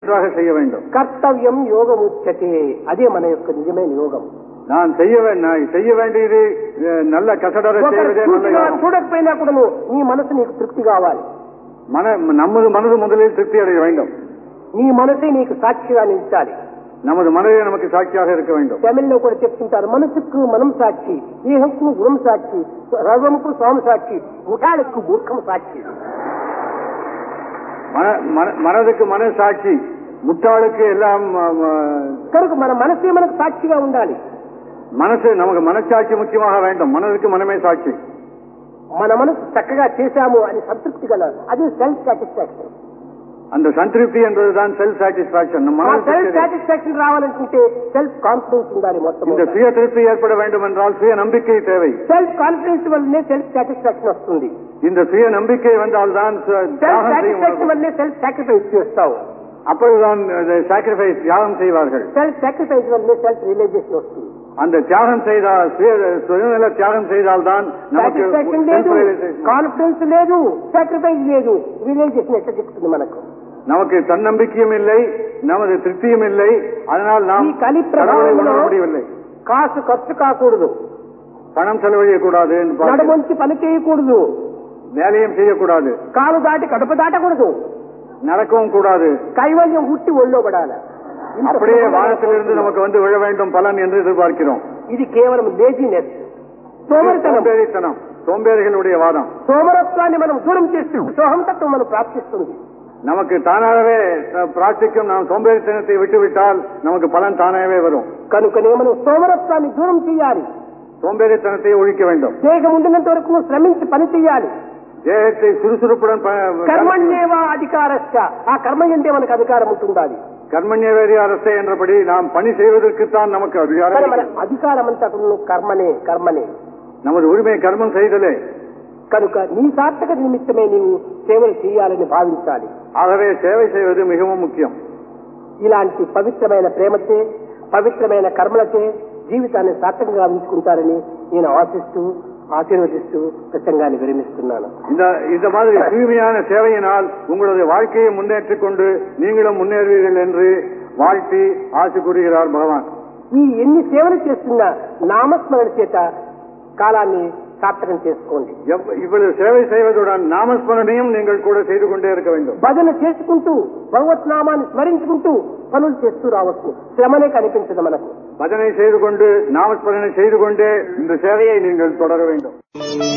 நன்றாக செய்ய வேண்டும் కర్తవ్యం యోగముచ్యతే అదే మన యొక్క నిజమైన యోగం நான் செய்ய வே- நான் செய்ய வேண்டியது அஹ், நல்ல கசடர ఒకరు செய்வதே நல்ல చూసినా யோகம். చూడకపోయినా కూడా నీ మనసు నీకు తృప్తి కావాలి மன நமது மனது முதலில் திருப்தி அடைய வேண்டும் నీ మనసే నీకు సాక్షిగా నిలిచాలి நமது மனதே நமக்கு சாட்சியாக இருக்க வேண்டும் తమిళ్లో కూడా చెప్తుంటారు మనసుకు మనం సాక్షి దేహంకు గుణం సాక్షి రవంకు స్వామి సాక్షి ముఠాలకు మూర్ఖం సాక్షి மன- மன- மனதுக்கு மன சாட்சி முட்டாளுக்கு எல்லாம் அஹ், அஹ், కనుక మన మనసే మనకు సాక్షిగా ఉండాలి மனசு நமக்கு மனசாட்சி முக்கியமாக வேண்டும் மனதுக்கு மனமே சாட்சி మన మనసు చక్కగా చేశాము అని సంతృప్తి కల అది సెల్ఫ్ సాటిస్ఫాక్షన్ அந்த சந்திருப்தி என்பதுதான் செல்ஃப் சாட்டிஸ்பாக்சன் ఆ மனது సెల్ఫ్ திருப்தி. సాటిస్ఫాక్షన్ రావాలనుకుంటే సెల్ఫ్ కాన్ఫిడెన్స్ ఉండాలి మొత్తం இந்த சுய திருப்தி ஏற்பட வேண்டும் என்றால் சுய நம்பிக்கை தேவை సెల్ఫ్ కాన్ఫిడెన్స్ వల్లనే సెల్ఫ్ సాటిస్ఫాక్షన్ వస్తుంది இந்த சுய நம்பிக்கை வந்தால்தான் சு- సెల్ఫ్ தியாகம் செய்யும் సాటిస్ఫాక్షన్ వల్లనే సెల్ఫ్ సాక్రిఫైస్ చేస్తావు அப்பொழுதுதான் சாக்ரிஃபைஸ் தியாகம் செய்வார்கள் సెల్ఫ్ సాక్రిఫైస్ వల్లనే సెల్ఫ్ రియలైజేషన్ వస్తుంది அந்த தியாகம் செய்தால் சுய சுயநல தியாகம் செய்தால்தான் நமக்கு సాటిస్ఫాక్షన్ లేదు self-realization. కాన్ఫిడెన్స్ లేదు సాక్రిఫైస్ లేదు రియలైజేషన్ ఎట్లా చెప్తుంది మనకు நமக்கு தன்னம்பிக்கையும் இல்லை நமது திருப்தியும் இல்லை அதனால் நாம் ఈ కలి கடவுளை உணர ప్రభావంలో முடியவில்லை కాసు ఖర్చు కాకూడదు பணம் செலவழியக்கூடாது என்று பார்க்கிறோம். నడుమంచి పని చేయకూడదు வேலையும் செய்யக்கூடாது కాలు దాటి కడుపు దాటకూడదు நடக்கவும் கூடாது కైవల్యం ಹುట్టి ఒళ్ళో పడాలి ఇంత அப்படியே సులభమైన வானத்திலிருந்து நமக்கு வந்து விழ வேண்டும் பலன் என்று எதிர்பார்க்கிறோம் ఇది కేవలం లేజినెస్ సోమరితనం சோம்பேறித்தனம் சோம்பேறிகளுடைய வாதம் సోమరత్వాన్ని మనం దూరం చేస్తూ సోహంతత్వం మనం ప్రాప్తిస్తుంది நமக்கு தானாகவே அஹ், பிரார்த்திக்கும் நாம் சோம்பேறித்தனத்தை விட்டுவிட்டால் நமக்கு பலன் தானாகவே வரும் కనుకనే మనం సోమరత్వాన్ని దూరం చేయాలి சோம்பேறித்தனத்தை ஒழிக்க வேண்டும் దేహం ఉండినంత వరకు శ్రమించి పని చేయాలి தேகத்தை சுறுசுறுப்புடன் ப- కర్మణ్యేవా అధికారస్య ఆ కర్మ ఎందే మనకు అధికారం ఉంటుండాలి கர்மண்யவேதி அரசே என்றபடி நாம் பணி செய்வதற்குத்தான் நமக்கு కానీ அதிகாரம் మన అధికారం అంతా కూడా కర్మనే కర్మనే நமது உரிமை கர்மம் செய்தலே కనుక నీ సార్థక నిమిత్తమే నీవు సేవలు చేయాలని భావించాలి ஆகவே சேவை செய்வது மிகவும் முக்கியம் ఇలాంటి పవిత్రమైన ప్రేమచే పవిత్రమైన కర్మలచే జీవితాన్ని సార్థకంగా ఉంచుకుంటారని నేను ఆశిస్తూ ఆశీర్వదిస్తూ ప్రసంగాన్ని విరమిస్తున్నాను இந்த இந்த மாதிரி தூய்மையான சேவையினால் உங்களது வாழ்க்கையை முன்னேற்றிக் கொண்டு நீங்களும் முன்னேறுவீர்கள் என்று வாழ்த்தி ஆசை கூறுகிறார் பகவான் ఈ ఎన్ని సేవలు చేస్తున్నా నామస్మరణ చేత కాలాన్ని సార్థకం చేసుకోండి எவ்- இவ்வளவு சேவை செய்வதுடன் நாமஸ்மரணையும் நீங்கள் கூட செய்து கொண்டே இருக்க வேண்டும் భజన చేసుకుంటూ భగవత్ నామాన్ని స్మరించుకుంటూ పనులు చేస్తూ రావచ్చు శ్రమనే కనిపించదు మనకు பஜனை செய்து கொண்டு நாமஸ்மரணை செய்து கொண்டே இந்த சேவையை நீங்கள் தொடர வேண்டும்